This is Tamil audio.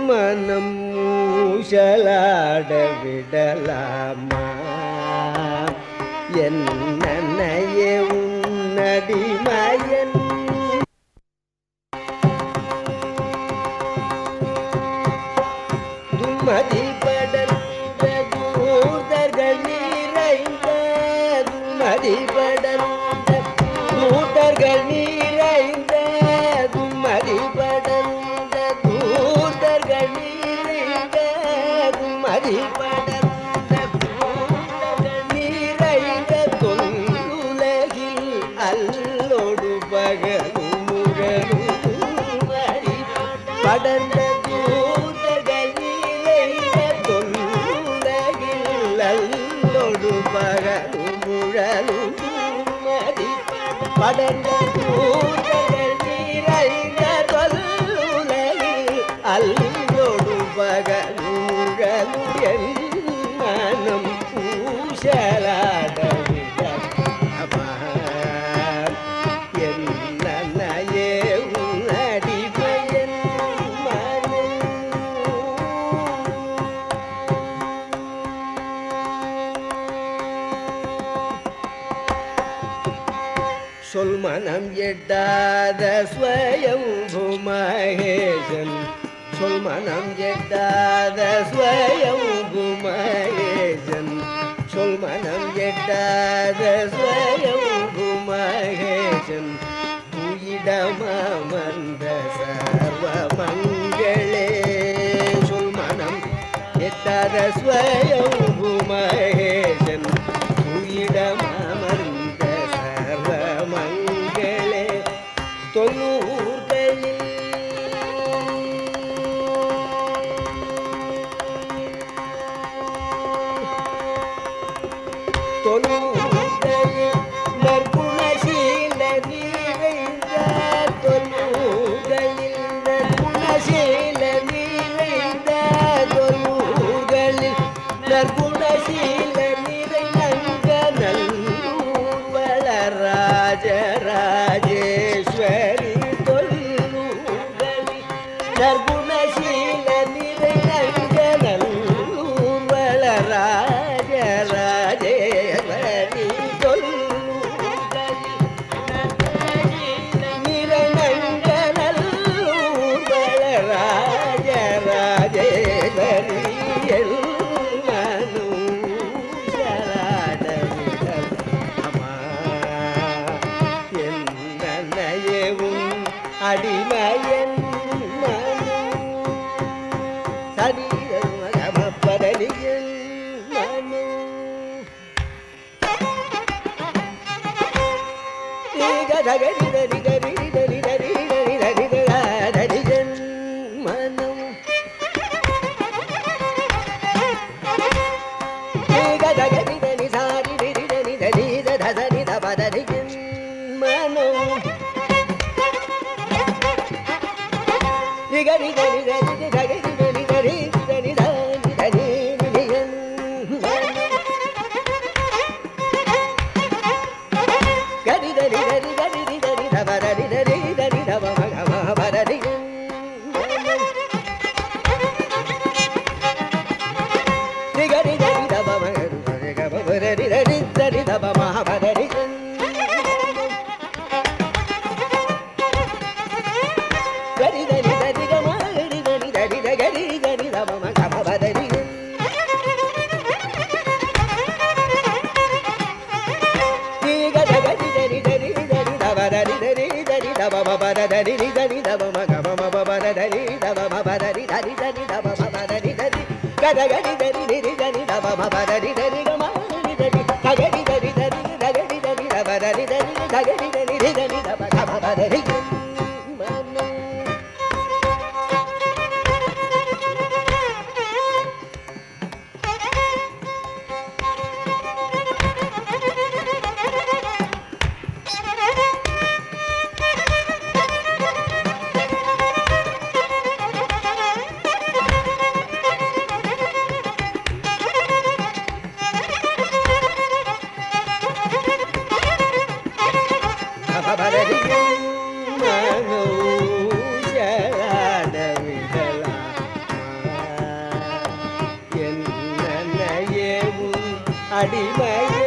மனம் ஊசலாட விடலாமா என்னையே உன்னடிமயன் தும்மதி படர்ந்த தூதர்கள் நிறைந்த தும்மதி படர்ந்த தூதர்கள் நிறைந்த தும்மதி படர்ந்த தூதர்கள் நிறைந்த தும்மதி படர்ந்த தூதர்கள் நிறைந்த தொல்லுலகில் அல்லோடு பகலும் முரலும் மறி படர்ந்த தூதர்கள் நிறைந்த தொல்லுலகில் அல்லோடு பகலும் முழலும் மறி படர்ந்த தூதர்கள் நிறைந்த தொல்லுலகில் அல்லோடு பகலும் முழலும் என் மனம் பூசலாட என்னையே உன்னடிமையன் மனம் சொல் மனம் எட்டாத ஸ்வயம் மகேசன் சொல் மனம் எட்டாத ஸ்வயம் மகேசன் சொல் மனம் எட்டாத ஸ்வயம் மகேசன் துயிடமர்ந்த சர்வ மங்களே சொல் மனம் எட்டாத ஸ்வயம் மகேசன் துயிடமர்ந்த சர்வ மங்களே தொண்ணூர்களில் தொண்ணூர்களில் நற்குணசீல நிறைந்த தொண்ணூர்களில் நற்குணசீல நிறைந்த தொண்ணூர்களில் நற்குணசீல நிறைந்த நல்லூர் வளராஜ ராஜேஸ்வரி தொல்லூர்களில் நற்குணசீல நிறைந்த நல்லூர் வளராஜ ராஜேஸ்வரி தொல்லூர்களில் நிறநங்க நல்லூர் வளராஜ ராஜேஸ்வரி எல்மனும் சலாடவிடல் அம்மா என்னையவும் அடிமையன் மனு சரீரம் மகமப்படலியன் மனு மனம் மனம் ரிகரி கரி கரி கரி கரி கரி கரி கரி கரி கரி கரி கரி கரி கரி தவறரி தரி தரி தவ மக மகபரரி ரிகரி கரி தவ மகரு மக கபரரி தரி தரி தவ மகபரரி கரி கரி கரி கம கரி கரி கரி கரி கரி தவ மக மகபரரி அடிமையே